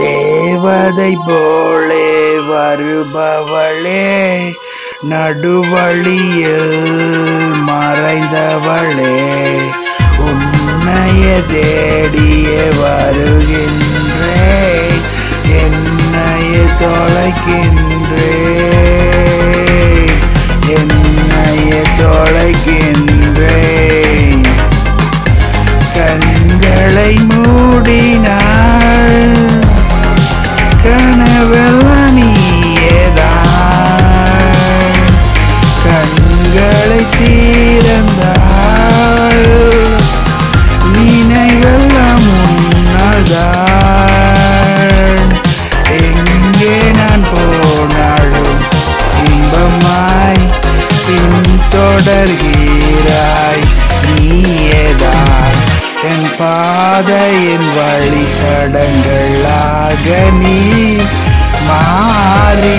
தேவதை போலே வருபவளே நடுவழியில் மறைந்தவளே உன்னைய தேடிய வருகின்றேன் என்னைய தொலைக்கின்றேன் என்னைய தொலைக்கின்றேன் கண்களை மூடினாள் கனவெல்லாம் நீயேதான் கண்களை தீரந்தாள் நினைவெல்லாம் உன்னதான் எங்கே நான் போனாலும் இன்பமாய் பின்தொடர்கிறாய் நீயேதான் என் பாதையின் வழித்தடங்களாக நீ மாறி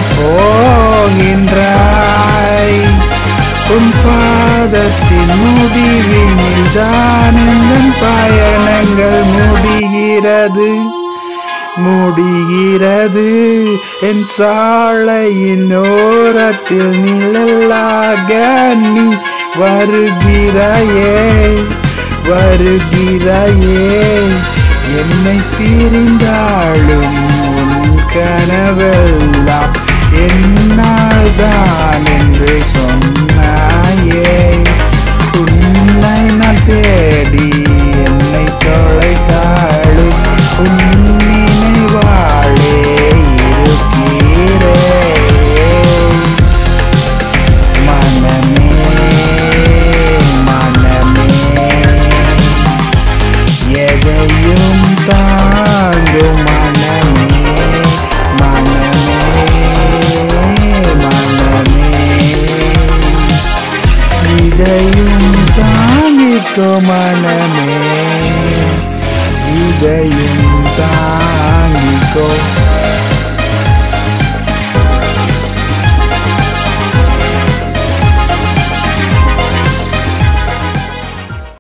போகின்றாய் உன் பாதத்தின் முடிவினில் தான் எங்கள் பயணங்கள் முடிகிறது முடிகிறது என் சாலையின் ஓரத்தில் நிழலாக நீ வருகிறாயே வருகிறாயே என்னை பிரிந்தாலும் உன் கனவெல்லாம் என்னால் தான் என்று சொன்னாயே உன்னை நான் தேடி என்னை தொலைத்தாளும் உன் நினைவாளே இருக்கிறேன் மனமே மனமே எதையும் தாங்கும் மனமே மனமே மனமே இதையும் தாங்கிக்கோ மனமே இதையும் தாங்கிக்கோ